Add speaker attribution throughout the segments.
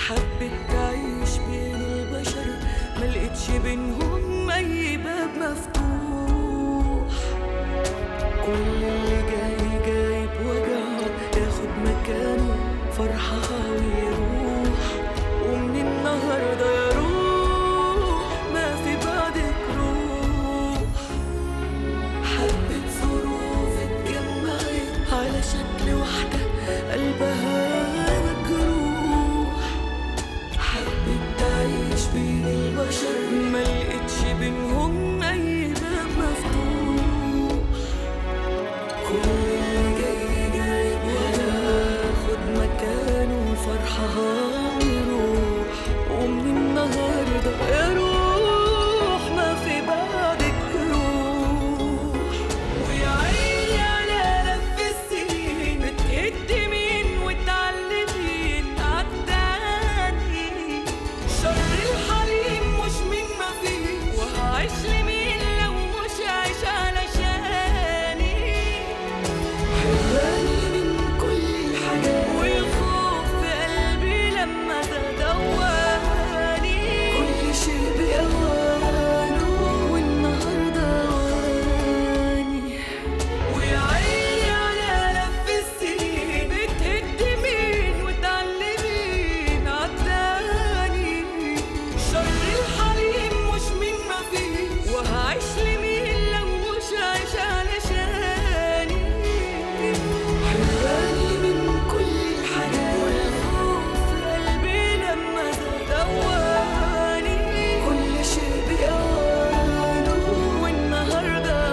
Speaker 1: حبت تعيش بين البشر ملقتش بينهم أي باب مفتوح كل اللي جاي جاي بوجعه ياخد مكانه فرحها ويروح ومن النهارده يا روح ما في بعدك روح حبة ظروف اتجمعت على شكل واحدة قلبها مجروح حبت تعيش بين البشر ملقتش بينهم أي باب مفتوح كل اللي جاي جاي وياخد مكانه فرحها ويروح ومن النهارده يا روح ما في بعدك روح ويا عيني على لف السنين بتهد مين وتعلمين عالتاني شر الحليم مش من ما فيه وهعيش لمين لو مش عايش علشاني حراني من كل الحاجات والخوف في قلبي لما زاد دواني كل شيء بأوانه والنهارده أواني ويا عيني على لف السنين بتهد مين وتعلمين عالتاني شر الحليم مش من ما فيه وهعيش لمين لو مش عايش علشاني حراني من كل الحاجات والخوف في قلبي لما زاد دواني كل شيء بأوانه والنهارده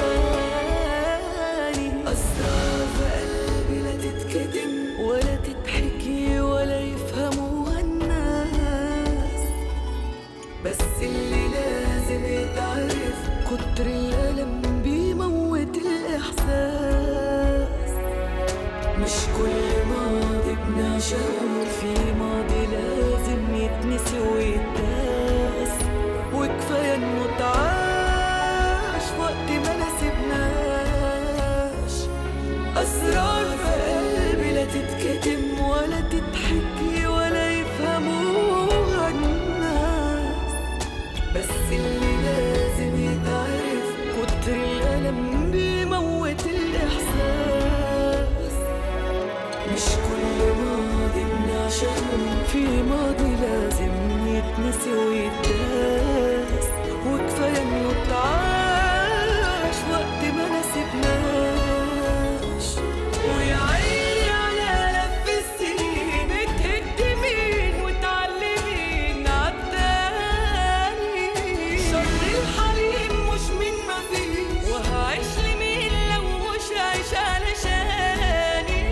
Speaker 1: أواني أسرار في قلبي لا تتكتم ولا تتحكي ولا يفهموها الناس بس اللي لازم يتعرف كتر الألم بيموت الإحساس مش كل ماضي بنعشقه في ماضي لازم يتنسي ويتداس وكفاية انه اتعاش وقت ما نسيبناش أسرار في قلبي لا تتكتم ولا تتحكي ولا يفهموها الناس بس اللي لازم يتعرف كتر الألم بيموت الإحساس مش كل ماضي بنعشقه في ماضي لازم يتنسي ويتداس وكفاية إنه اتعاش وقت ما نسيبناش ويا عيني على لف السنين بتهد مين وتعلمين عالتاني شر الحليم مش من ما فيه وهعيش لمين لو مش عايش علشاني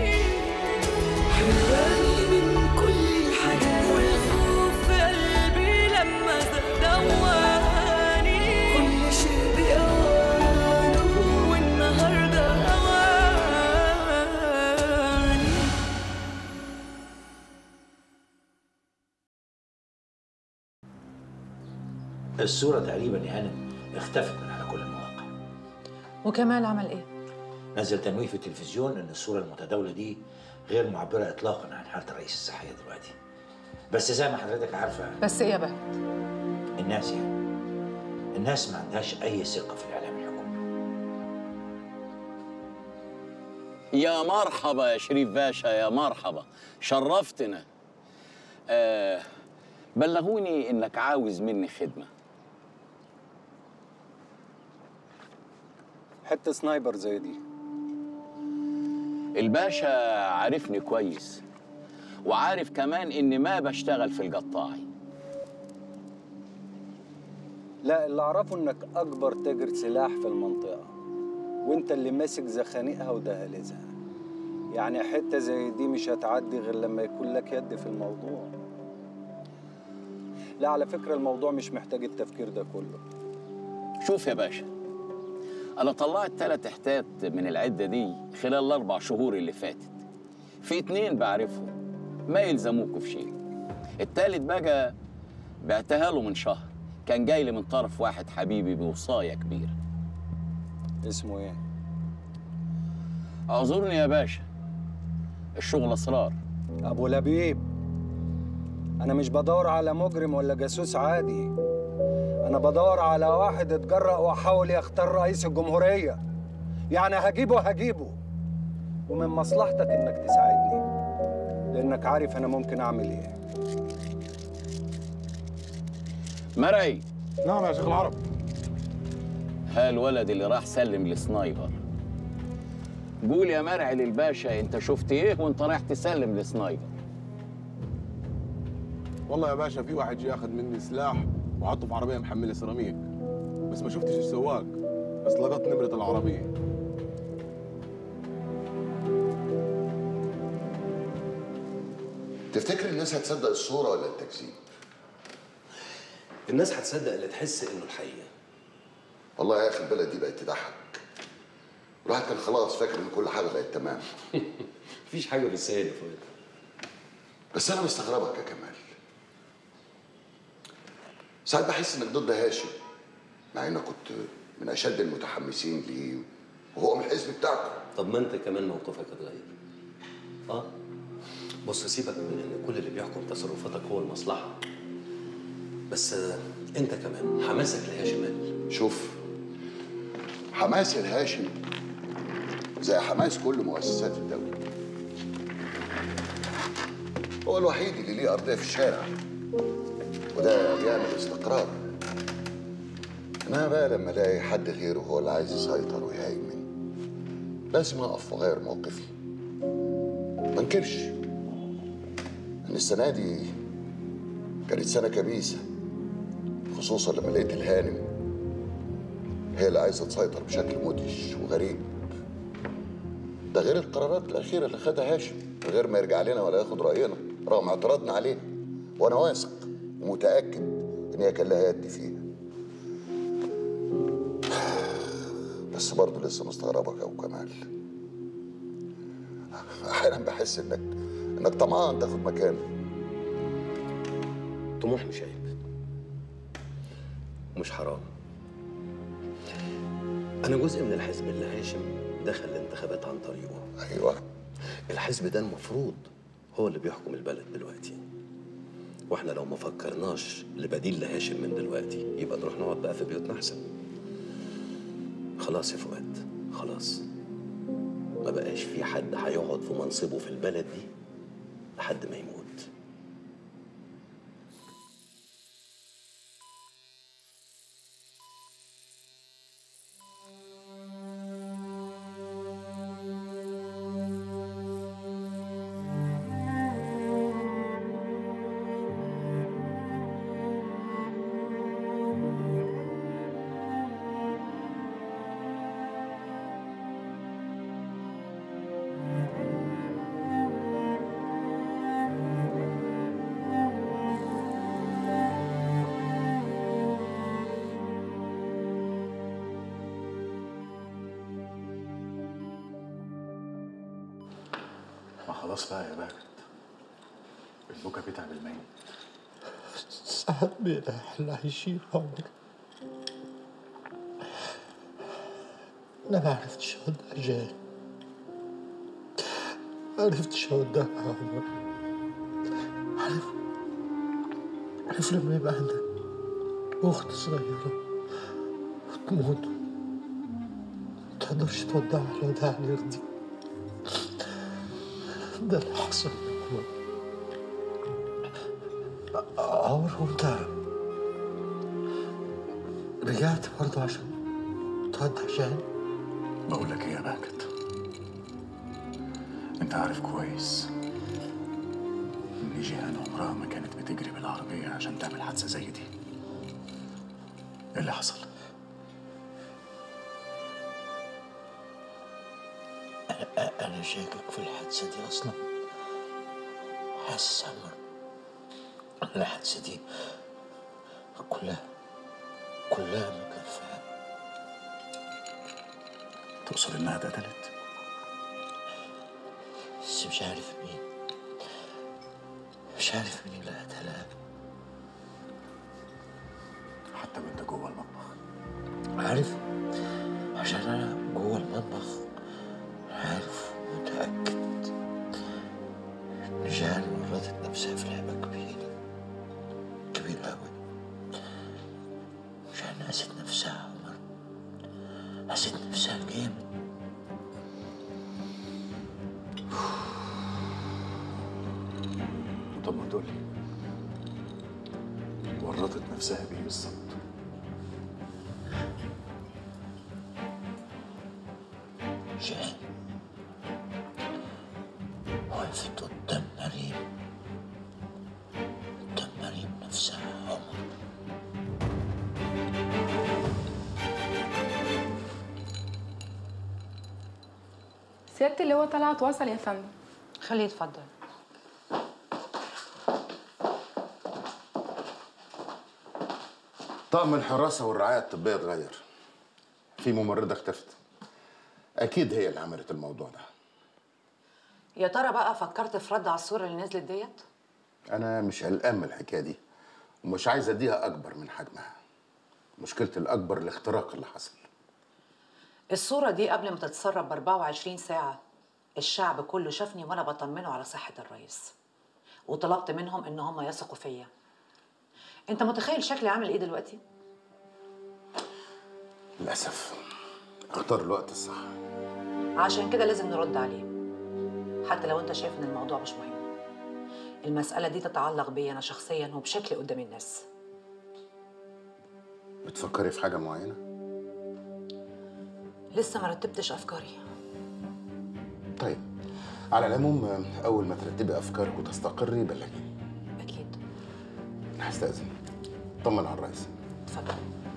Speaker 1: حراني من كل الحاجات والخوف في قلبي لما زاد دواني كل شيء بأوانه والنهارده أواني
Speaker 2: الصورة تقريبا يا هانم اختفت من على كل المواقع
Speaker 3: وكمال عمل ايه؟
Speaker 2: نزل تنويه في التلفزيون ان الصورة المتداولة دي غير معبرة اطلاقا عن حالة الرئيس الصحية دلوقتي بس زي ما حضرتك عارفة
Speaker 3: بس ايه يا بهت؟
Speaker 2: الناس يعني الناس ما عندهاش اي ثقة في الاعلام الحكومي
Speaker 4: يا مرحبا يا شريف باشا يا مرحبا شرفتنا آه بلغوني انك عاوز مني خدمه
Speaker 5: حته سنايبر زي دي
Speaker 4: الباشا عارفني كويس وعارف كمان اني ما بشتغل في القطاعي
Speaker 5: لا اللي اعرفه انك اكبر تاجر سلاح في المنطقه وانت اللي ماسك زخانقها ودهاليزها يعني حته زي دي مش هتعدي غير لما يكون لك يد في الموضوع لا على فكره الموضوع مش محتاج التفكير ده كله
Speaker 4: شوف يا باشا انا طلعت ثلاث حتات من العده دي خلال الاربع شهور اللي فاتت في اتنين بعرفهم ما يلزموكوا في شيء التالت بقى بعتها له من شهر كان جاي لي من طرف واحد حبيبي بوصايه كبيره
Speaker 5: اسمه ايه
Speaker 4: اعذرني يا باشا الشغل اسرار
Speaker 5: ابو لبيب انا مش بدور على مجرم ولا جاسوس عادي انا بدور على واحد اتجرأ وحاول يختار رئيس الجمهورية يعني هجيبه هجيبه ومن مصلحتك انك تساعدني لانك عارف انا ممكن اعمل ايه
Speaker 4: مرعي
Speaker 6: نعم يا شيخ العرب
Speaker 4: ها الولد اللي راح سلم لسنايبر قول يا مرعي للباشا انت شفت ايه وانت رايح تسلم لسنايبر
Speaker 6: والله يا باشا في واحد جه ياخذ مني سلاح وحطه في عربيه محمله سيراميك بس ما شفتش السواق بس لقطت نمره العربيه
Speaker 7: تفتكر الناس هتصدق الصورة ولا التكذيب؟
Speaker 8: الناس هتصدق اللي تحس انه الحقيقه
Speaker 7: والله يا أخي البلد دي بقت تضحك الواحد كان خلاص فاكر إن كل حاجة بقت تمام
Speaker 8: مفيش حاجه بالسهل يا فؤاد
Speaker 7: بس أنا مستغربك يا كمال ساعات بحس إنك ضد هاشم مع إنك كنت من أشد المتحمسين ليه وهو من الحزب بتاعكم
Speaker 8: طب ما انت كمان موقفك اتغير اه بص سيبك من ان كل اللي بيحكم تصرفاتك هو المصلحه بس آه، انت كمان حماسك لهاشم قل
Speaker 7: شوف حماس الهاشم زي حماس كل مؤسسات الدولة هو الوحيد اللي ليه أرضية في الشارع وده بيعمل استقرار أنا بقى لما ألاقي حد غيره هو اللي عايز يسيطر ويهيمن لازم أقف وأغير موقفي ما انكرش إن السنة دي كانت سنة كبيسة خصوصا لما لقيت الهانم هي اللي عايزه تسيطر بشكل مدهش وغريب ده غير القرارات الاخيره اللي خدها هاشم من غير ما يرجع لنا ولا ياخد راينا رغم اعتراضنا عليها وانا واثق ومتاكد ان هي كان لها يد فيها بس برضه لسه مستغربك يا ابو كمال احيانا بحس انك انك طمعان تاخد مكانه
Speaker 8: طموح مش عيب ومش حرام انا جزء من الحزب اللي هاشم دخل الانتخابات عن طريقه
Speaker 7: ايوه
Speaker 8: الحزب ده المفروض هو اللي بيحكم البلد دلوقتي واحنا لو ما فكرناش لبديل لهاشم من دلوقتي يبقى نروح نقعد بقى في بيوتنا احسن خلاص يا فؤاد خلاص ما بقاش في حد هيقعد في منصبه في البلد دي لحد ما يموت
Speaker 9: ما خلاص بقى يا باكت البكا بيتعب الميت
Speaker 10: ساعات بيلاح اللي هيشيل عمري أنا ما عرفتش أودع جاي ما عرفتش أودعها يا عمر عارف عارف لما يبقى عندك أخت صغيرة وتموت متقدرش تودعها الوداع اللي يرضيك ده اللي حصل يا عمر عمر وانت رجعت برضه عشان تودع جان
Speaker 9: بقول لك ايه يا باكت انت عارف كويس ان جيهان عمرها ما كانت بتجري بالعربية عشان تعمل حادثة زي دي ايه اللي حصل؟
Speaker 10: أنا شاكك في الحادثة دي أصلا حاسس عمر إن الحادثة دي كلها كلها مكافأة
Speaker 9: تقصد انها اتقتلت؟
Speaker 10: بس مش عارف مين مش عارف مين اللي قتلها
Speaker 9: حتى وانت جوه المطبخ
Speaker 10: عارف عشان أنا جوه المطبخ عارف متأكد إن جان ورطت نفسها في لعبة كبيرة
Speaker 9: تقولي ورطت نفسها بيه بالظبط
Speaker 2: جان وقفت قدام مريم قدام مريم نفسها عمر
Speaker 11: سيادة اللي هو طلعت وصل يا فندم
Speaker 3: خليه يتفضل
Speaker 12: طقم الحراسة والرعاية الطبية اتغير في ممرضة اختفت أكيد هي اللي عملت الموضوع ده
Speaker 3: يا ترى بقى فكرت في رد على الصورة اللي نزلت ديت؟
Speaker 12: أنا مش قلقان من الحكاية دي ومش عايز أديها أكبر من حجمها مشكلتي الأكبر الاختراق اللي حصل
Speaker 3: الصورة دي قبل ما تتسرب ب 24 ساعة الشعب كله شافني وأنا بطمنه على صحة الرئيس وطلبت منهم إن هم يثقوا فيا أنت متخيل شكلي عامل إيه دلوقتي؟
Speaker 12: للأسف اختار الوقت الصح
Speaker 3: عشان كده لازم نرد عليه حتى لو أنت شايف إن الموضوع مش مهم المسألة دي تتعلق بي أنا شخصيا وبشكلي قدام الناس
Speaker 12: بتفكري في حاجة معينة؟
Speaker 3: لسه ما رتبتش أفكاري
Speaker 12: طيب على العموم أول ما ترتبي أفكارك وتستقري بلغيني
Speaker 3: أكيد
Speaker 12: أنا هستأذن طمن على الرئيس
Speaker 3: اتفضل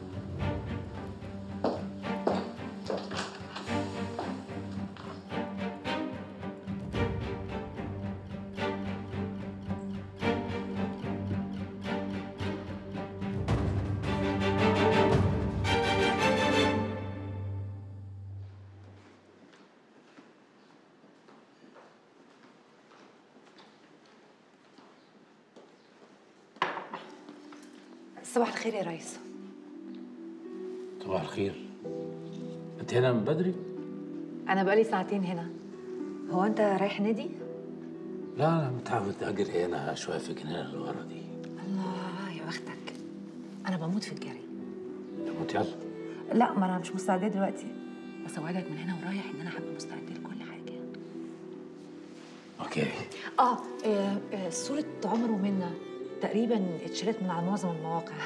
Speaker 3: صباح الخير يا ريس
Speaker 2: صباح الخير انت هنا من بدري؟
Speaker 3: أنا بقالي ساعتين هنا هو أنت رايح نادي؟
Speaker 2: لا انا متعود اجري هنا شويه في الجنينه اللي ورا دي
Speaker 3: الله يا بختك أنا بموت في الجري
Speaker 2: تموت يلا
Speaker 3: لا ما أنا مش مستعدة دلوقتي بس أوعدك من هنا ورايح إن أنا هبقى مستعدة لكل حاجة
Speaker 2: اوكي
Speaker 3: آه, آه, آه صورة عمر ومنى تقريبا اتشالت من على معظم المواقع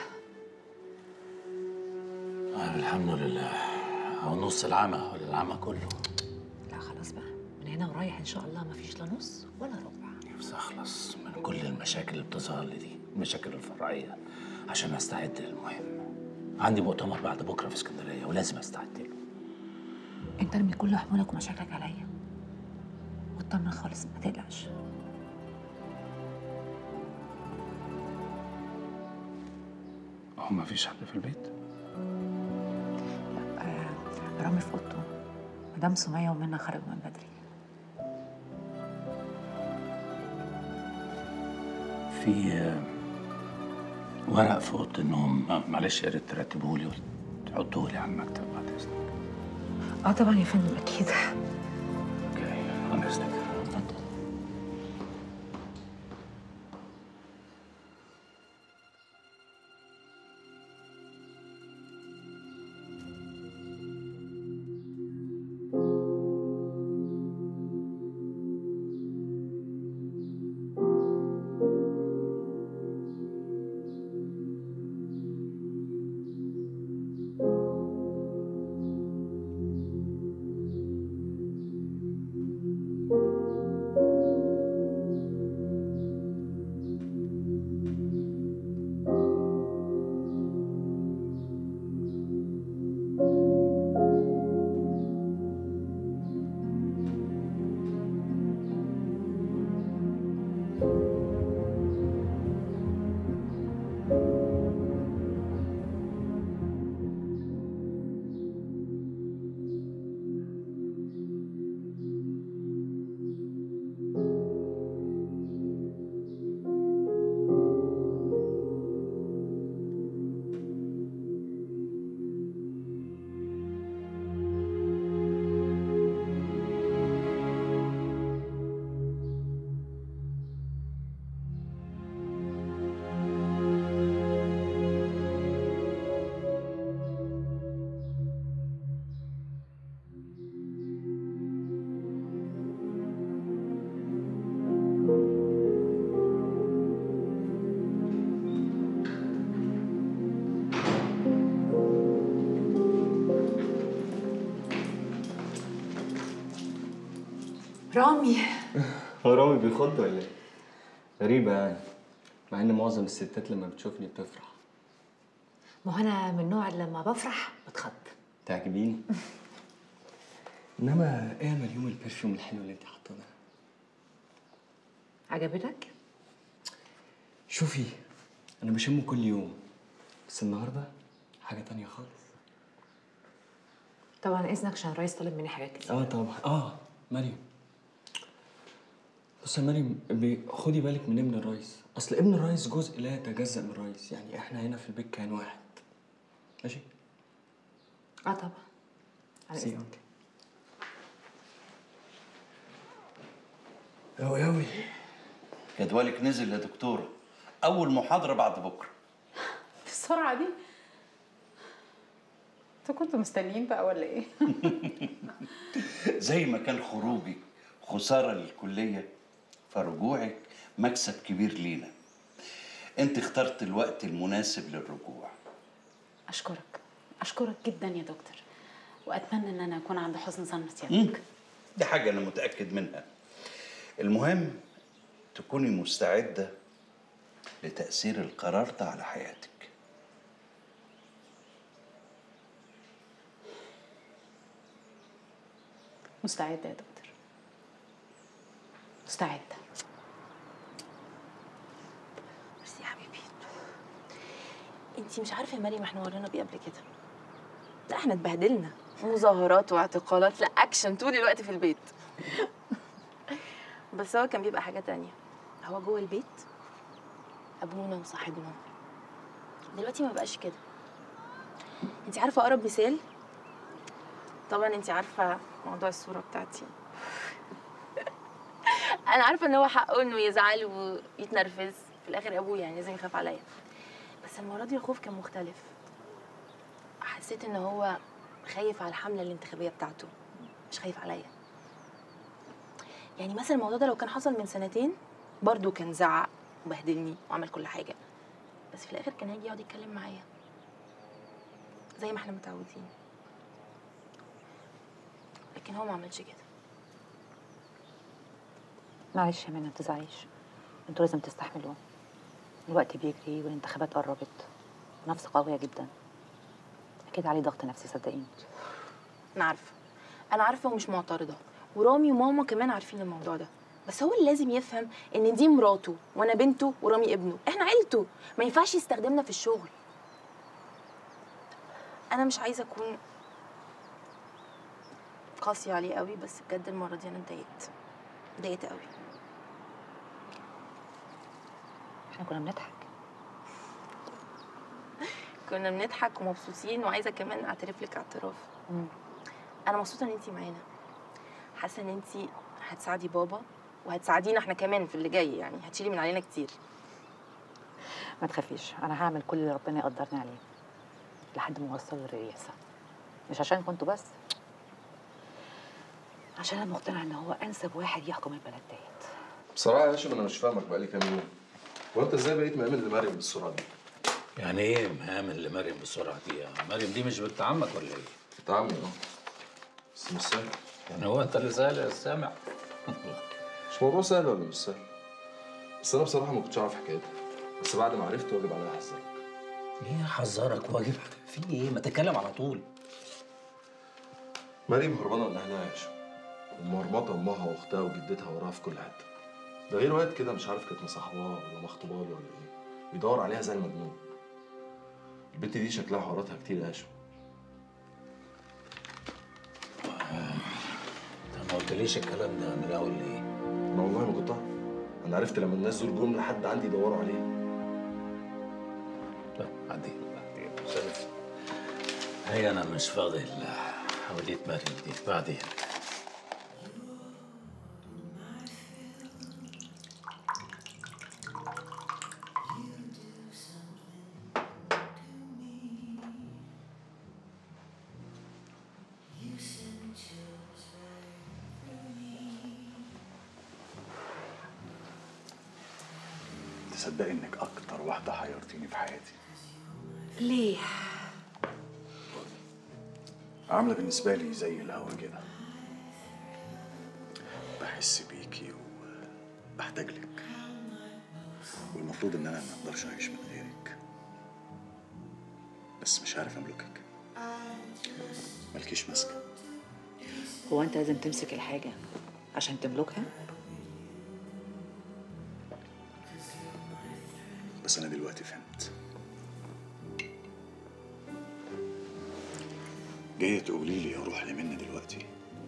Speaker 2: آه الحمد لله هو نص العمى ولا العمى كله
Speaker 3: لا خلاص بقى من هنا ورايح إن شاء الله ما فيش لا نص ولا ربع
Speaker 2: نفسي اخلص من كل المشاكل اللي بتظهر لي دي المشاكل الفرعيه عشان استعد للمهم عندي مؤتمر بعد بكره في اسكندريه ولازم استعد له
Speaker 3: أنت ارمي كل حمولك ومشاكلك عليا واطمن خالص ما تقلقش
Speaker 2: هو ما فيش حد في البيت
Speaker 3: آه رامي في أوضته مدام سمية ومنى خرجوا من بدري
Speaker 2: في آه، ورق في اوضه النوم آه، معلش يا ريت ترتبه لي وتحطه لي على المكتب بعد اذنك
Speaker 3: اه طبعا يا فندم اكيد
Speaker 2: اوكي عن اذنك
Speaker 13: thank you
Speaker 3: رامي
Speaker 13: هو رامي بيخض ولا ايه؟ غريبة يعني مع ان معظم الستات لما بتشوفني بتفرح
Speaker 3: ما هو انا من النوع اللي لما بفرح بتخض
Speaker 13: تعجبيني انما ايه يا مريوم البرفيوم الحلو اللي انت حاطاه ده
Speaker 3: عجبتك؟
Speaker 13: شوفي انا بشمه كل يوم بس النهارده حاجة تانية خالص
Speaker 3: طبعا اذنك عشان الرئيس طلب مني حاجات كتير
Speaker 13: اه طبعا اه مريم بص يا مريم بي- خدي بالك من ابن الرئيس اصل ابن الرئيس جزء لا يتجزأ من الرئيس يعني احنا هنا في البيت كان واحد ماشي
Speaker 3: اه طبعا على
Speaker 13: سي
Speaker 3: اذنك
Speaker 13: أوي أوي
Speaker 14: جدولك نزل يا دكتورة أول محاضرة بعد بكرة
Speaker 11: السرعة دي انتوا كنتوا مستنيين بقى ولا ايه؟
Speaker 14: زي ما كان خروجك خسارة للكلية فرجوعك مكسب كبير لينا انت اخترت الوقت المناسب للرجوع
Speaker 15: اشكرك اشكرك جدا يا دكتور واتمنى ان انا اكون عند حسن ظن
Speaker 14: مم.
Speaker 15: سيادتك
Speaker 14: دي حاجة أنا متأكد منها المهم تكوني مستعدة لتأثير القرار ده على حياتك
Speaker 15: مستعده يا دكتور مستعده
Speaker 16: بس يا حبيبي انتي مش عارفه يا مريم احنا ورانا بيه قبل كده لا احنا اتبهدلنا مظاهرات واعتقالات لا اكشن طول الوقت في البيت بس هو كان بيبقى حاجه تانية هو جوه البيت ابونا وصاحبنا دلوقتي ما بقاش كده انتي عارفه اقرب مثال طبعا انتي عارفه موضوع الصوره بتاعتي انا عارفه ان هو حقه انه يزعل ويتنرفز في الاخر ابوه يعني لازم يخاف عليا بس المره دي الخوف كان مختلف حسيت ان هو خايف على الحمله الانتخابيه بتاعته مش خايف عليا يعني مثلا الموضوع ده لو كان حصل من سنتين برضو كان زعق وبهدلني وعمل كل حاجه بس في الاخر كان هيجي يقعد يتكلم معايا زي ما احنا متعودين لكن هو ما عملش كده
Speaker 3: معلش يا منى ما تزعليش انتوا لازم تستحملوا الوقت بيجري والانتخابات قربت نفسي قوية جدا أكيد عليه ضغط نفسي صدقيني
Speaker 16: انا عارفه انا عارفه ومش معترضه ورامي وماما كمان عارفين الموضوع ده بس هو اللي لازم يفهم ان دي مراته وانا بنته ورامي ابنه احنا عيلته ما ينفعش يستخدمنا في الشغل انا مش عايزه اكون قاسيه عليه قوي بس بجد المره دي انا اتضايقت اتضايقت قوي
Speaker 3: احنا كنا بنضحك
Speaker 16: كنا بنضحك ومبسوطين وعايزه كمان اعترف لك اعتراف انا مبسوطه ان انتي معانا حاسه ان انتي هتساعدي بابا وهتساعدينا احنا كمان في اللي جاي يعني هتشيلي من علينا كتير
Speaker 3: ما تخافيش أنا هعمل كل اللي ربنا يقدرني عليه لحد ما أوصل للرئاسة مش عشان كنتوا بس عشان أنا مقتنعة إن هو أنسب واحد يحكم البلد ديت
Speaker 6: بصراحه يا هاشم انا مش فاهمك بقالي كام يوم هو انت ازاي بقيت مأمن لمريم بالسرعه دي؟
Speaker 2: يعني ايه مهامل لمريم بالسرعه دي يا مريم دي مش بنت عمك ولا ايه؟
Speaker 6: بنت عمي اه بس مش سهل
Speaker 2: يعني هو انت اللي سهل يا سامع
Speaker 6: مش موضوع سهل ولا مش سهل بس انا بصراحه ما كنتش اعرف حكايتها بس بعد ما عرفت واجب عليا احذرك
Speaker 2: ايه حذرك واجب في ايه؟ ما تتكلم على طول
Speaker 6: مريم هربانه من اهلها يا هاشم ومرمطه امها واختها وجدتها وراها في كل حته ده غير واد كده مش عارف كانت مصاحباه ولا مخطوبه له ولا ايه بيدور عليها زي المجنون البنت دي شكلها حواراتها كتير يا هاشم
Speaker 2: انت ما قلتليش الكلام ده من الاول ليه؟
Speaker 6: انا والله ما كنت اعرف انا عرفت لما الناس دول جم لحد عندي يدوروا عليه
Speaker 2: لا عدي عدي شايف هي انا مش فاضي حواديت مريم دي بعدين
Speaker 9: تصدقي انك اكتر واحده حيرتيني في حياتي
Speaker 3: ليه؟
Speaker 9: عامله بالنسبه لي زي الهوا كده بحس بيكي وبحتاج لك والمفروض ان انا ما اقدرش اعيش من غيرك بس مش عارف املكك مالكيش ماسكه
Speaker 3: هو انت لازم تمسك الحاجة عشان تملكها؟
Speaker 9: بس انا دلوقتي فهمت جاية تقولي لي اروح لمنى دلوقتي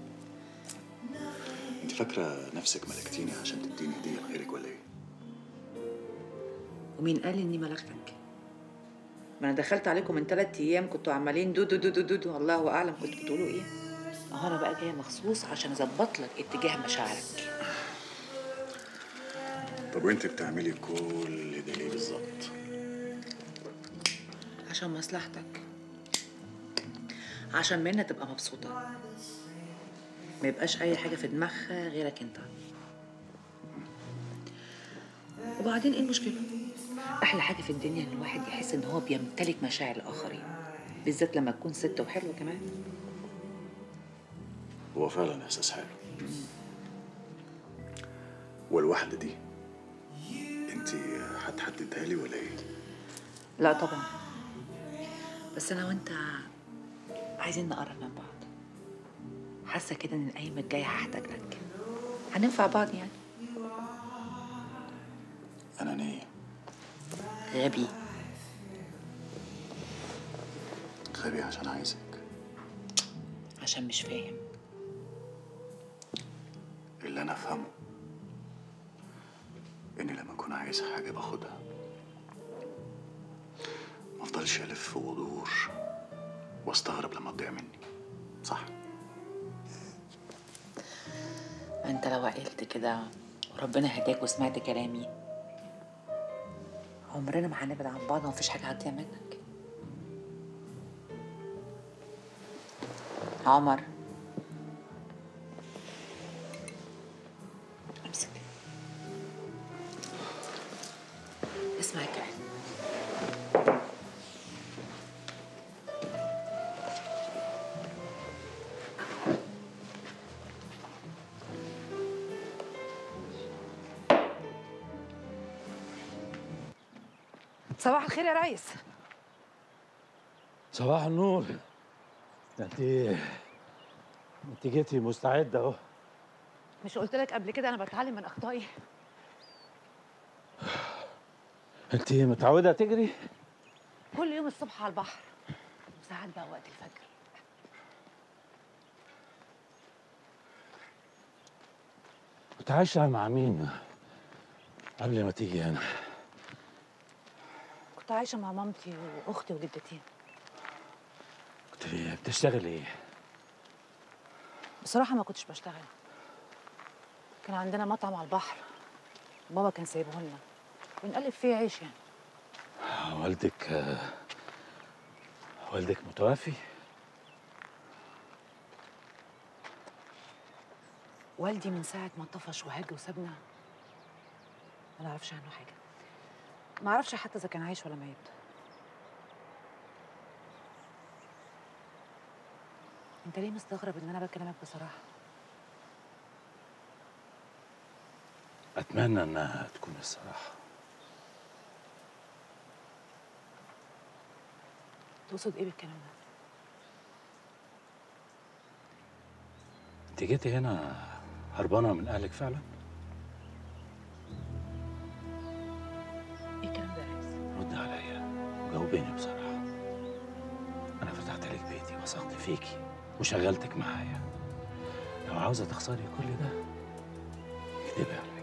Speaker 9: انت فاكرة نفسك ملكتيني عشان تديني هدية لغيرك ولا ايه؟
Speaker 3: ومين قال اني ملكتك؟ ما انا دخلت عليكم من ثلاث ايام كنتوا عمالين دودو دودو دودو الله اعلم كنتوا بتقولوا ايه؟ اهو انا بقى جايه مخصوص عشان اظبط لك اتجاه مشاعرك
Speaker 9: طب وانت بتعملي كل ده ليه بالظبط؟
Speaker 3: عشان مصلحتك عشان منى تبقى مبسوطه ما يبقاش اي حاجه في دماغها غيرك انت وبعدين ايه المشكله احلى حاجه في الدنيا ان الواحد يحس ان هو بيمتلك مشاعر الاخرين بالذات لما تكون ست وحلوه كمان
Speaker 9: هو فعلا احساس حلو والواحدة دي انت هتحددها لي ولا ايه؟
Speaker 3: لا طبعا بس انا وانت عايزين نقرب من بعض حاسه كده ان الايام الجايه هحتاج لك هننفع بعض يعني
Speaker 9: انا نية
Speaker 3: غبي
Speaker 9: غبي عشان عايزك
Speaker 3: عشان مش فاهم
Speaker 9: اللي انا افهمه اني لما اكون عايز حاجة باخدها ما افضلش الف ودور واستغرب لما تضيع مني صح
Speaker 3: انت لو عقلت كده وربنا هداك وسمعت كلامي عمرنا ما هنبعد عن بعض ومفيش حاجه هتضيع منك عمر امسك اسمع الكلام
Speaker 17: صباح الخير يا ريس
Speaker 18: صباح النور ده انت انت جيتي مستعده اهو
Speaker 17: مش قلت لك قبل كده انا بتعلم من اخطائي
Speaker 18: انت متعوده تجري
Speaker 17: كل يوم الصبح على البحر وساعات بقى وقت الفجر
Speaker 18: كنت عايشه مع مين قبل ما تيجي هنا
Speaker 17: كنت عايشه مع مامتي واختي وجدتي
Speaker 18: كنت بتشتغل ايه
Speaker 17: بصراحه ما كنتش بشتغل كان عندنا مطعم على البحر بابا كان سايبه لنا بنقلب فيه عيش يعني
Speaker 18: والدك آه، والدك متوفي
Speaker 17: والدي من ساعه ما طفش وهاج وسابنا ما نعرفش عنه حاجه ما اعرفش حتى اذا كان عايش ولا ميت انت ليه مستغرب ان انا بكلمك بصراحه
Speaker 18: اتمنى انها تكون الصراحه
Speaker 17: تقصد ايه بالكلام ده
Speaker 18: انت جيتي هنا هربانه من اهلك فعلا
Speaker 17: ايه الكلام ده يا ريس
Speaker 18: رد عليا وجاوبيني بصراحه انا فتحت لك بيتي وثقت فيكي وشغلتك معايا لو عاوزه تخسري كل ده اكدبي عليا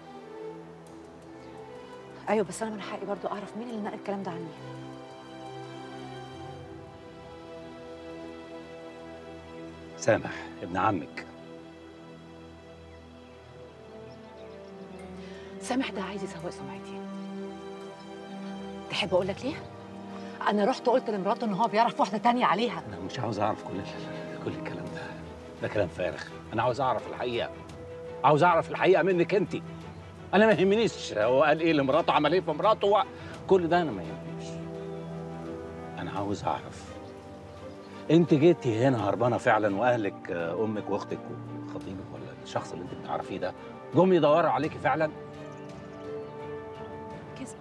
Speaker 17: ايوه بس انا من حقي برضو اعرف مين اللي نقل الكلام ده عني
Speaker 18: سامح ابن عمك
Speaker 17: سامح ده عايز يسوق سمعتي تحب اقول لك ليه انا رحت قلت لمراته ان هو بيعرف واحده تانية عليها
Speaker 18: انا مش عاوز اعرف كل كل الكلام ده ده كلام فارغ انا عاوز اعرف الحقيقه عاوز اعرف الحقيقه منك انت انا ما يهمنيش هو قال ايه لمراته عمل ايه في مراته و... كل ده انا ما يهمنيش انا عاوز اعرف انت جيتي هنا هربانه فعلا واهلك آه، امك واختك وخطيبك ولا الشخص اللي انت بتعرفيه ده جم يدوروا عليكي فعلا
Speaker 17: كذب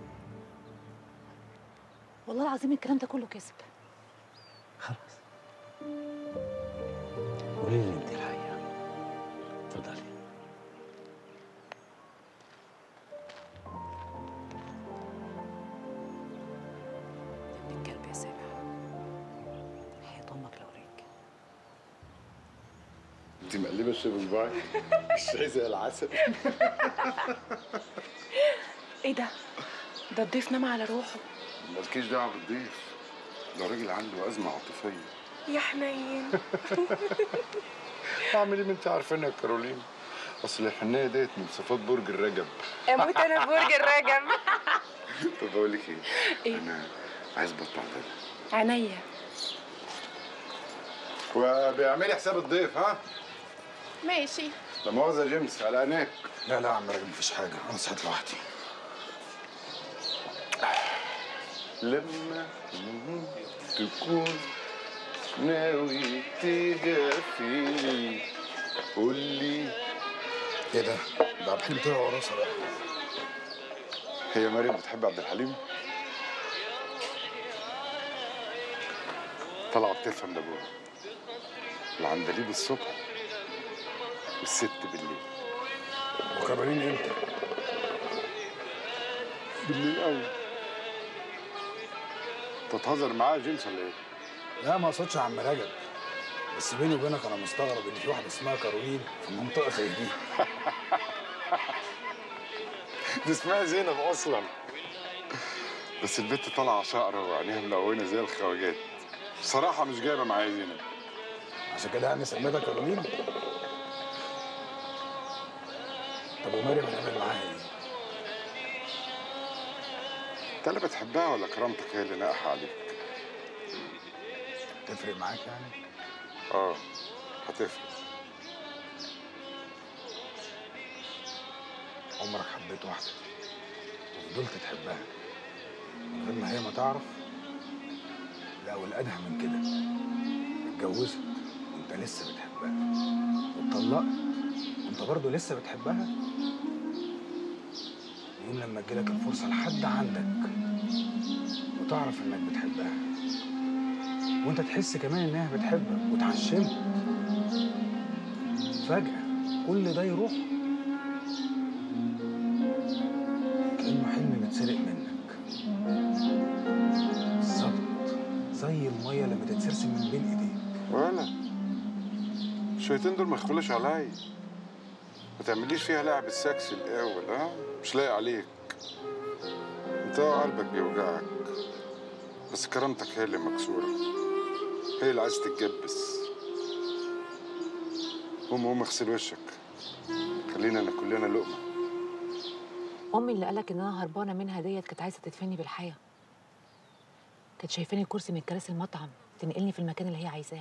Speaker 17: والله العظيم الكلام ده كله كذب
Speaker 18: قولي لي انت الحقيقه اتفضلي
Speaker 17: ابن الكلب يا سامح حياة امك لو ريك
Speaker 12: انت مقلبه الشبك الشاي زي العسل
Speaker 16: ايه ده ده الضيف نام على روحه
Speaker 12: مالكيش دعوه بالضيف ده راجل عنده ازمه عاطفيه
Speaker 16: يا حنين
Speaker 12: اعمل ايه ما انت عارفينها يا كارولين اصل الحنيه ديت من صفات برج الرجب
Speaker 16: اموت انا في برج الرجب
Speaker 12: طب بقول لك ايه
Speaker 16: إيه؟
Speaker 12: انا عايز بطل ده
Speaker 16: عينيا
Speaker 12: وبيعملي حساب الضيف ها
Speaker 16: ماشي
Speaker 12: لا مؤاخذه يا جيمس على عينيك لا لا يا عم راجل مفيش حاجه انا صحيت لوحدي لما تكون ناوي تجافيني قول لي ايه ده؟ ده عبد الحليم طلع وراه صراحه هي مريم بتحب عبد الحليم؟ طالعه بتفهم ده ابوها العندليب الصبح والست بالليل وكبرين امتى؟ بالليل قوي انت بتهزر معايا يا جيمس ولا ايه؟
Speaker 19: لا ما اقصدش يا عم رجب بس بيني وبينك انا مستغرب ان في واحده اسمها كارولين في منطقه زي دي
Speaker 12: دي اسمها زينب اصلا بس البت طالعه شقره وعينيها ملونه زي الخواجات بصراحه مش جايبه معايا زينب
Speaker 19: عشان كده يعني سميتها كارولين طب ومريم هنعمل معاها ايه؟
Speaker 12: انت اللي بتحبها ولا كرامتك هي اللي ناقحه عليك؟
Speaker 19: تفرق معاك يعني؟
Speaker 12: اه هتفرق
Speaker 19: عمرك حبيت واحده وفضلت تحبها من غير ما هي ما تعرف لا والادهى من كده اتجوزت وانت لسه بتحبها واتطلقت وانت برضه لسه بتحبها يوم لما تجيلك الفرصه لحد عندك وتعرف انك بتحبها وانت تحس كمان انها بتحبك وتعشمك فجأة كل ده يروح كأنه حلم بيتسرق منك بالظبط زي المية لما تتسرسب من بين ايديك
Speaker 12: ولا الشويتين دول ما يخلوش عليا ما تعمليش فيها لعب السكس الاول ها مش لايق عليك انت قلبك بيوجعك بس كرامتك هي اللي مكسوره هي اللي عايزه تتجبس قوم قوم اغسل وشك خلينا ناكل لنا لقمه
Speaker 17: امي اللي قالك ان انا هربانه منها ديت كانت عايزه تدفني بالحياه كانت شايفاني كرسي من كراسي المطعم تنقلني في المكان اللي هي عايزاه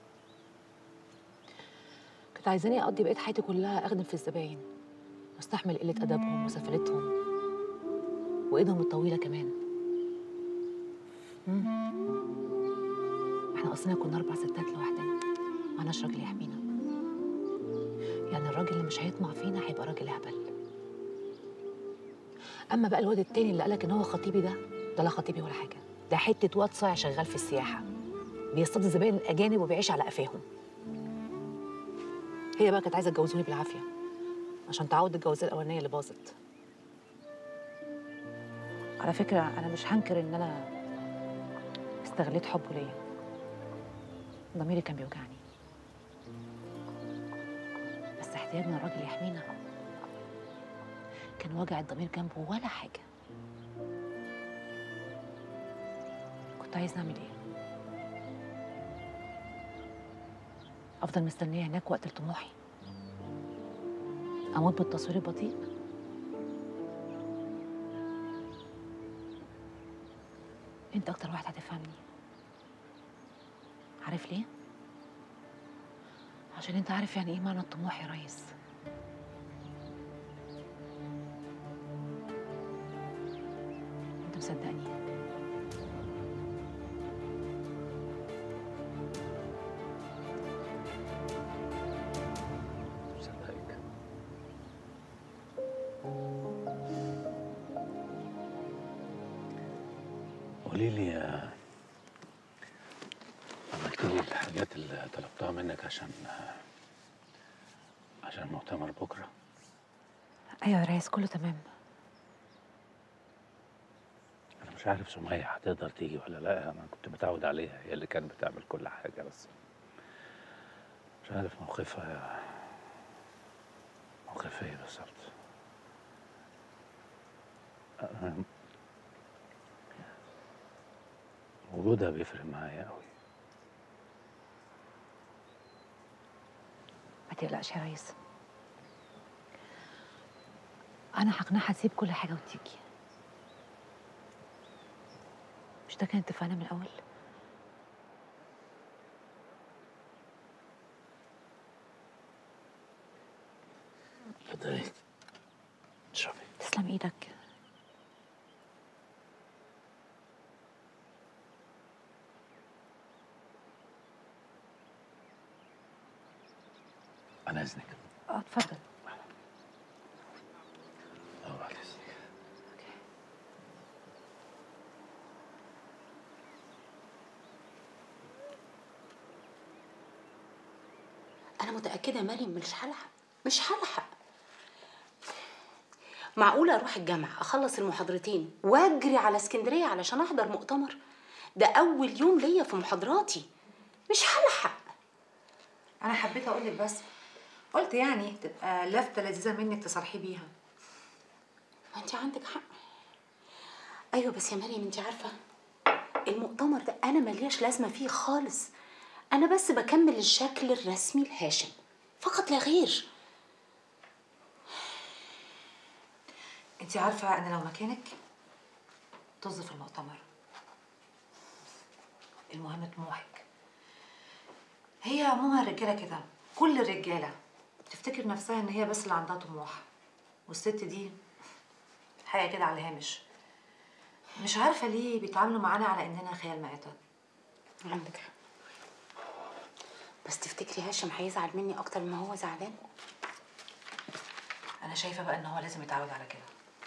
Speaker 17: كانت عايزاني اقضي بقيه حياتي كلها اخدم في الزباين واستحمل قله ادبهم وسفلتهم وايدهم الطويله كمان مم. احنا اصلنا كنا اربع ستات لوحدنا معناش راجل يحمينا يعني الراجل اللي مش هيطمع فينا هيبقى راجل هبل اما بقى الواد التاني اللي قالك ان هو خطيبي ده ده لا خطيبي ولا حاجه ده حته واد صايع شغال في السياحه بيصطاد الزباين الاجانب وبيعيش على قفاهم هي بقى كانت عايزه تجوزوني بالعافيه عشان تعوض الجوازات الاولانيه اللي باظت على فكره انا مش هنكر ان انا استغليت حبه ليا ضميري كان بيوجعني بس احتياجنا الراجل يحمينا كان وجع الضمير جنبه ولا حاجه كنت عايز نعمل ايه افضل مستنيه هناك وقت لطموحي اموت بالتصوير البطيء انت اكتر واحد هتفهمني عارف ليه عشان انت عارف يعني ايه معنى الطموح يا ريس انت مصدقني
Speaker 18: قولي لي آه، عملت لي الحاجات اللي طلبتها منك عشان آه، عشان المؤتمر بكره
Speaker 17: ايوه يا ريس كله تمام
Speaker 18: انا مش عارف سمية هتقدر تيجي ولا لا انا كنت متعود عليها هي اللي كانت بتعمل كل حاجه بس مش عارف موقفها موقفها ايه بالظبط أنا- وجودها بيفرق معايا قوي
Speaker 17: ما تقلقش يا ريس انا هقنعها تسيب كل حاجه وتيجي مش ده كان اتفقنا من الاول
Speaker 18: اتفضلي اشربي
Speaker 17: تسلم ايدك
Speaker 18: انا اذنك
Speaker 17: اه اتفضل
Speaker 18: اه بعد اذنك
Speaker 15: انا متاكده يا مريم مش هلحق مش هلحق معقوله اروح الجامعه اخلص المحاضرتين واجري على اسكندريه علشان احضر مؤتمر ده اول يوم ليا في محاضراتي مش هلحق
Speaker 3: انا حبيت اقول لك بس قلت يعني تبقى لفته لذيذه منك تصرحي بيها
Speaker 15: ما انت عندك حق ايوه بس يا مريم انت عارفه المؤتمر ده انا ملياش لازمه فيه خالص انا بس بكمل الشكل الرسمي لهاشم فقط لا غير
Speaker 3: انت عارفه انا لو مكانك طز في المؤتمر المهم طموحك هي عموما الرجاله كده كل الرجاله تفتكر نفسها ان هي بس اللي عندها طموح والست دي حاجه كده على الهامش مش عارفه ليه بيتعاملوا معانا على اننا خيال مآتة
Speaker 15: عندك حق بس تفتكري هاشم هيزعل مني اكتر ما هو زعلان
Speaker 3: انا شايفه بقى ان هو لازم يتعود على كده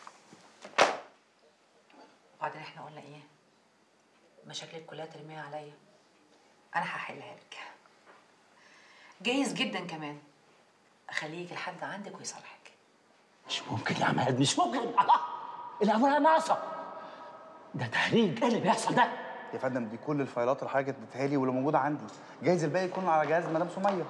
Speaker 3: وبعدين احنا قلنا ايه مشاكلك كلها ترميها عليا انا هحلها لك جايز جدا كمان اخليه يجي لحد عندك ويصالحك
Speaker 18: مش ممكن يا عماد مش ممكن الله الاوراق ناقصه ده تهريج ايه اللي بيحصل ده
Speaker 20: يا فندم دي كل الفايلات اللي حضرتك اديتها لي واللي موجوده عندي جايز الباقي يكون على جهاز مدام سميه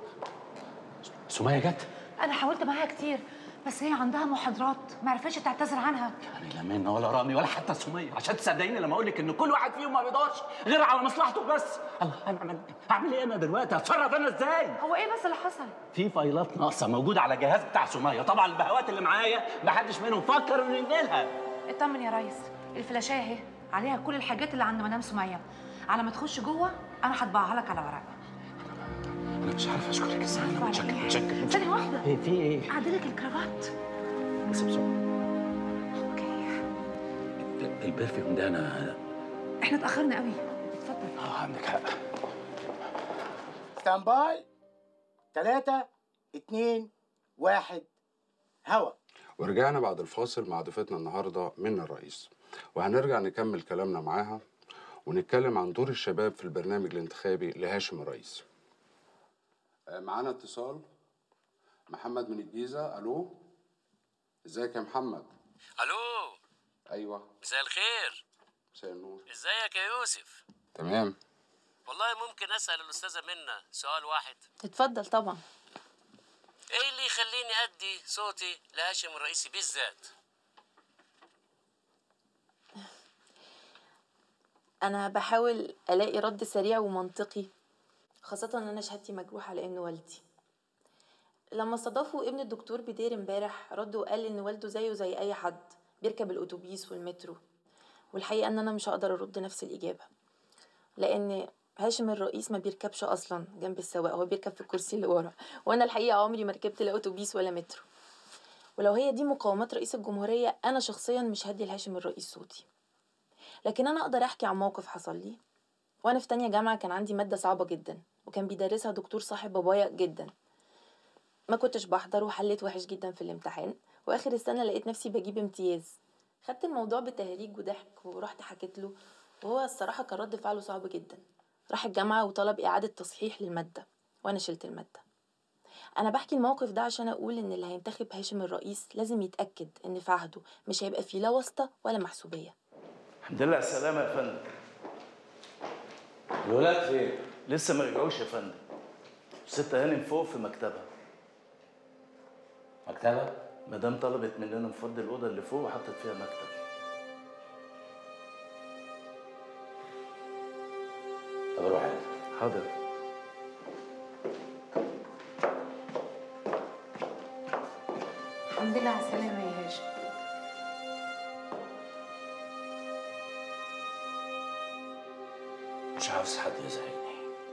Speaker 18: سمية جت
Speaker 3: انا حاولت معاها كتير بس هي عندها محاضرات ما عرفتش تعتذر عنها
Speaker 18: يعني لا منى ولا رامي ولا حتى سمية عشان تصدقيني لما اقول لك ان كل واحد فيهم ما بيدورش غير على مصلحته بس الله انا اعمل اعمل ايه انا دلوقتي اتصرف انا ازاي
Speaker 3: هو ايه بس اللي حصل
Speaker 18: في فايلات ناقصه موجوده على جهاز بتاع سمية طبعا البهوات اللي معايا ما حدش منهم فكر انه ينقلها
Speaker 3: اطمن يا ريس الفلاشايه اهي عليها كل الحاجات اللي عند مدام سميه على ما تخش جوه انا هطبعها لك على ورق
Speaker 18: انا مش عارف اشكرك ازاي انا متشكر متشكر
Speaker 3: ثانيه واحده
Speaker 18: ايه في ايه
Speaker 3: اعدلك الكرافات
Speaker 18: بس بسرعه البرفيوم ده انا
Speaker 3: احنا اتاخرنا قوي اتفضل
Speaker 18: اه عندك حق
Speaker 10: ستاند باي ثلاثة اتنين واحد هوا
Speaker 12: ورجعنا بعد الفاصل مع ضيفتنا النهارده من الرئيس وهنرجع نكمل كلامنا معاها ونتكلم عن دور الشباب في البرنامج الانتخابي لهاشم الرئيس آه، معانا اتصال محمد من الجيزة ألو ازيك يا محمد
Speaker 21: الو
Speaker 12: أيوه
Speaker 21: مساء الخير
Speaker 12: مساء النور
Speaker 21: ازيك يا يوسف
Speaker 12: تمام
Speaker 21: والله ممكن اسال الاستاذه منى سؤال واحد
Speaker 16: اتفضل طبعا
Speaker 21: ايه اللي يخليني ادي صوتي لهاشم الرئيسي بالذات
Speaker 16: انا بحاول الاقي رد سريع ومنطقي خاصة ان انا شهادتي مجروحة لانه والدي لما استضافوا ابن الدكتور بدير امبارح رد وقال ان والده زيه زي اي حد بيركب الاتوبيس والمترو والحقيقة ان انا مش هقدر ارد نفس الاجابة لان هاشم الرئيس ما بيركبش اصلا جنب السواق هو بيركب في الكرسي اللي ورا وانا الحقيقة عمري ما ركبت لا اتوبيس ولا مترو ولو هي دي مقاومات رئيس الجمهورية انا شخصيا مش هدي لهاشم الرئيس صوتي لكن انا اقدر احكي عن موقف حصل لي وانا في تانية جامعة كان عندي مادة صعبة جدا وكان بيدرسها دكتور صاحب بابايا جدا ما كنتش بحضر وحليت وحش جدا في الامتحان واخر السنة لقيت نفسي بجيب امتياز خدت الموضوع بتهريج وضحك ورحت حكيت له وهو الصراحة كان رد فعله صعب جدا راح الجامعة وطلب إعادة تصحيح للمادة وأنا شلت المادة أنا بحكي الموقف ده عشان أقول إن اللي هينتخب هاشم الرئيس لازم يتأكد إن في عهده مش هيبقى فيه لا واسطة ولا محسوبية
Speaker 1: الحمد لله على السلامة يا فندم
Speaker 14: الولاد فين؟
Speaker 1: لسه ما رجعوش يا فندم ست هانم فوق في مكتبها
Speaker 14: مكتبها؟
Speaker 1: مدام طلبت مننا نفضي الأوضة اللي فوق وحطت فيها مكتب
Speaker 14: طب روح انت
Speaker 1: حاضر
Speaker 15: الحمد لله على السلامة يا هاشم
Speaker 2: مش عاوز حد يزعجني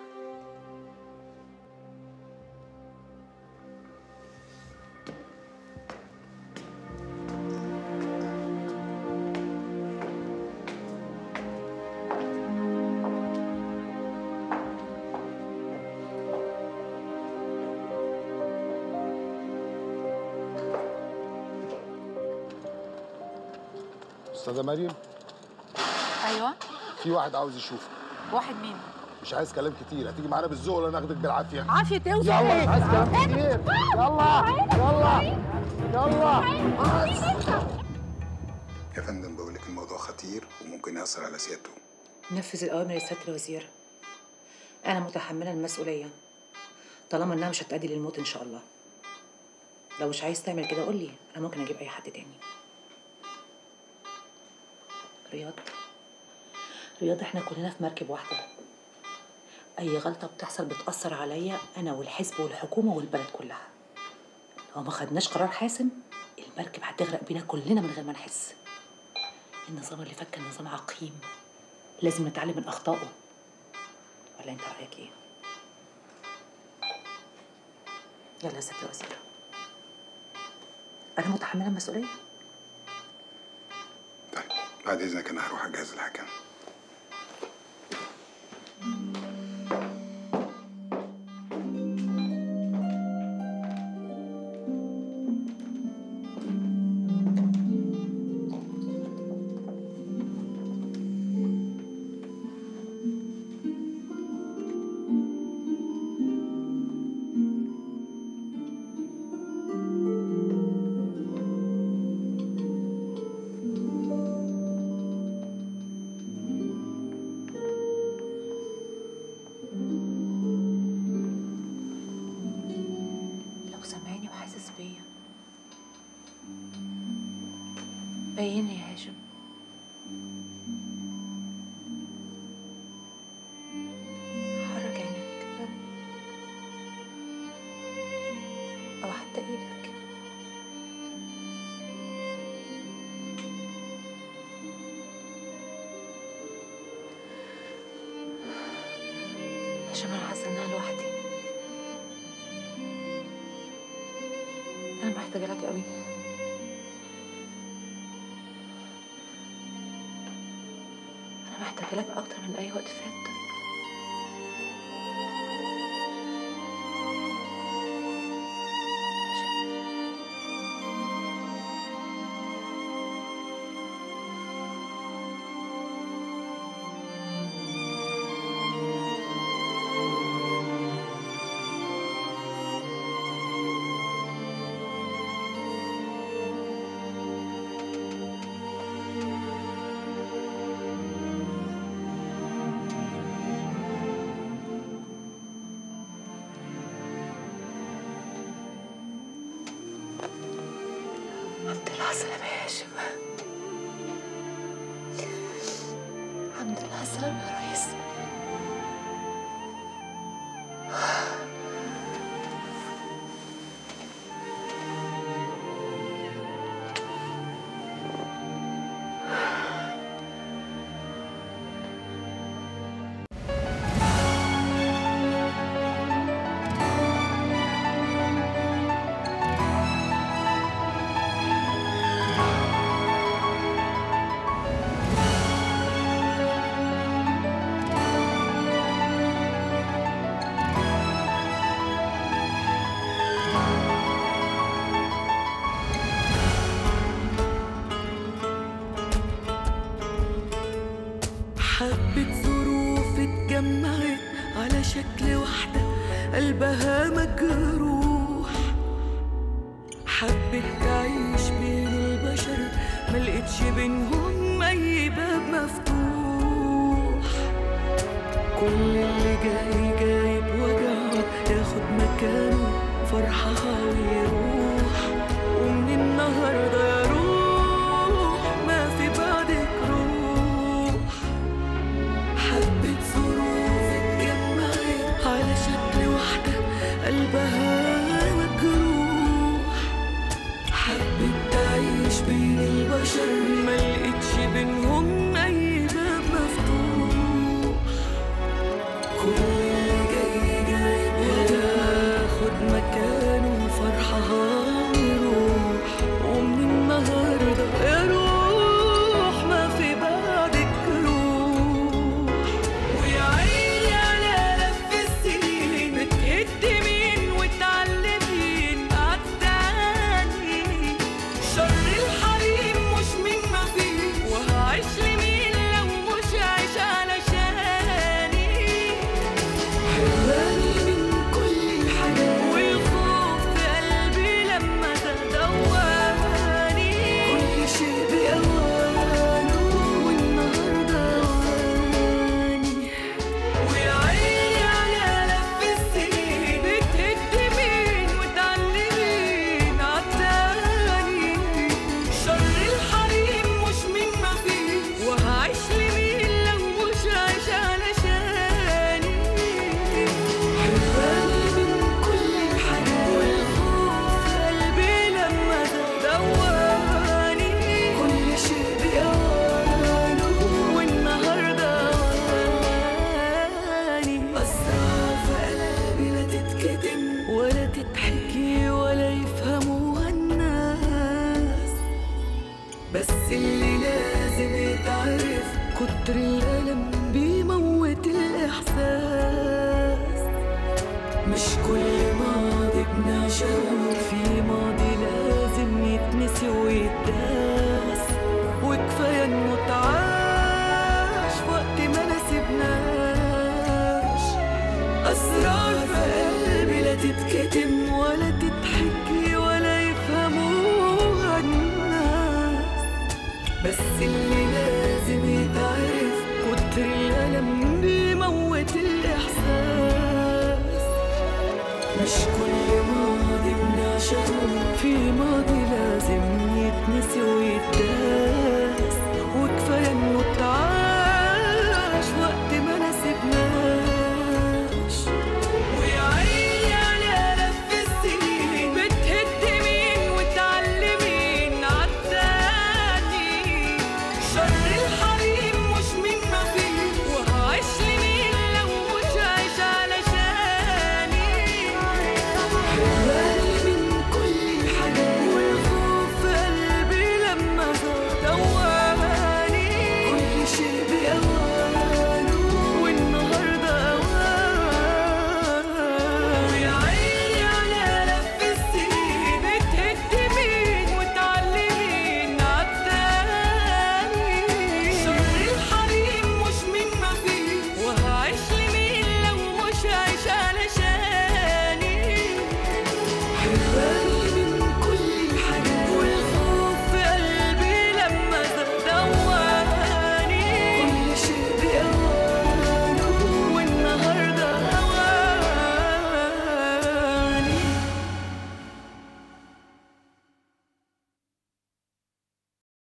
Speaker 12: استاذه مريم
Speaker 17: ايوه
Speaker 12: في واحد عاوز يشوفك
Speaker 17: واحد مين
Speaker 12: مش عايز كلام كتير هتيجي معانا بالذوق ولا ناخدك بالعافيه
Speaker 17: عافيه توصل
Speaker 12: يلا
Speaker 17: إيه؟
Speaker 12: مش عايز كلام
Speaker 17: إيه؟
Speaker 12: كتير يلا يلا يلا
Speaker 22: يا فندم بقول لك الموضوع خطير وممكن يأثر على سيادته
Speaker 3: نفذ الأوامر يا سيادة الوزير أنا متحملة المسؤولية طالما إنها مش هتأدي للموت إن شاء الله لو مش عايز تعمل كده قول لي أنا ممكن أجيب أي حد تاني رياض رياض إحنا كلنا في مركب واحدة أي غلطة بتحصل بتأثر عليا أنا والحزب والحكومة والبلد كلها لو ما خدناش قرار حاسم المركب هتغرق بينا كلنا من غير ما نحس النظام اللي فات كان نظام عقيم لازم نتعلم من أخطائه ولا أنت رأيك إيه؟ يلا يا ست الوزير أنا متحملة المسؤولية
Speaker 22: بعد إذنك أنا هروح أجهز الحكم
Speaker 17: لو سامعني وحاسس بيا بين يا هاشم حرك عينيك او حتى ايدك هاشم انا حاسه ان انا لوحدي انا محتاجه لك قوي انا محتاجه لك اكتر من اي وقت فات الحمد لله على السلامة يا هاشم الحمد لله على السلامة يا ريس
Speaker 4: حبة ظروف اتجمعت على شكل واحدة قلبها مجروح حبت تعيش بين البشر ملقتش بينهم أي باب مفتوح كل اللي جاي جاي بوجعه ياخد مكانه فرحها ويروح ومن النهارده يا روح ما في بعدك روح حبة ظروف اتجمعت على شكل واحدة قلبها مجروح حبت تعيش بين البشر ملقتش بينهم أي باب مفتوح كل اللي جاي جاي بياخد مكانه فرحها ويروح ومن النهارده يا روح ما في بعدك روح ويا عيني على لف السنين بتهد مين وتعلمين عالتاني شر الحريم مش من ما فيه وهعيش لمين لو مش عايش علشاني حراني من كل الحاجات والخوف في قلبي لما تدواني كل شيء بأوانه والنهارده أواني ويا عيني على لف السنين بتهد مين وتعلمين عالتاني شر الحريم مش من ما فيه وهعيش لمين لو مش عايش علشاني حراني من كل الحاجات والخوف في قلبي لما دواني كل شيء بأوانه والنهارده أواني أسرار في قلبي لا تتكتم ولا تتحكي ولا يفهموها الناس بس اللي لازم يتعرف كتر الألم بيموت الإحساس مش كل ماضي بنعشقه في ماضي لازم يتنسي ويتداس وكفاية انه اتعاش وقت ما نسيبناش أسرار في قلبي لا تتكتم ولا تتحكي ولا يفهموها الناس بس اللي لازم يتعرف كتر الألم بيموت الإحساس مش كل ماضي بنعشقه في ماضي لازم يتنسي ويتداس وكفاية انه اتعاش وقت ما نسيبناش ويا عيني على لف السنين بتهد مين وتعلمين عالتاني شر الحريم مش من ما فيه وهعيش لمين لو مش عايش علشاني حراني من كل الحاجات والخوف في قلبي لما زاد دواني كل شيء بأوانه والنهارده أوانه ويا عيني على لف السنين بتهد مين وتعلمين عالتاني شر الحريم مش من ما فيه وهعيش لمين لو مش عايش علشاني حراني